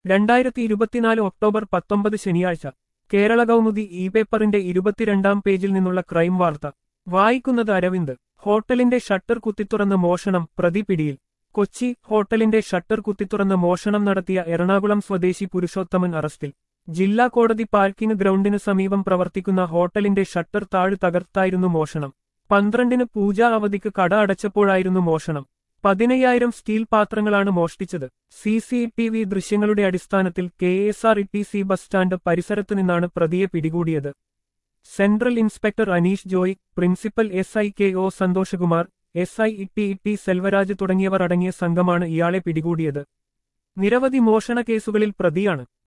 രണ്ടായിരത്തി ഇരുപത്തിനാല് ഒക്ടോബർ പത്തൊമ്പത് ശനിയാഴ്ച കേരള കൗമുദി ഇ പേപ്പറിന്റെ ഇരുപത്തിരണ്ടാം പേജിൽ നിന്നുള്ള ക്രൈം വാർത്ത വായിക്കുന്നത് അരവിന്ദ് ഹോട്ടലിന്റെ ഷട്ടർ കുത്തിത്തുറന്ന് മോഷണം പ്രതി പിടിയിൽ കൊച്ചി ഹോട്ടലിന്റെ ഷട്ടർ കുത്തിത്തുറന്ന് മോഷണം നടത്തിയ എറണാകുളം സ്വദേശി പുരുഷോത്തമൻ അറസ്റ്റിൽ ജില്ലാ കോടതി പാർക്കിംഗ് ഗ്രൗണ്ടിന് സമീപം പ്രവർത്തിക്കുന്ന ഹോട്ടലിന്റെ ഷട്ടർ താഴ് തകർത്തായിരുന്നു മോഷണം പന്ത്രണ്ടിന് പൂജാ അവധിക്ക് കട അടച്ചപ്പോഴായിരുന്നു മോഷണം പതിനയ്യായിരം സ്റ്റീൽ പാത്രങ്ങളാണ് മോഷ്ടിച്ചത് സി സി ടി വി ദൃശ്യങ്ങളുടെ അടിസ്ഥാനത്തിൽ K S R E T C bus stand പരിസരത്തു നിന്നാണ് പ്രതിയെ പിടികൂടിയത് central inspector Aneesh Joy principal S I K O Santhoshkumar S I E T E T Selvaraj തുടങ്ങിയവർ അടങ്ങിയ സംഘമാണ് ഇയാളെ പിടികൂടിയത് നിരവധി മോഷണ കേസുകളിൽ പ്രതിയാണ്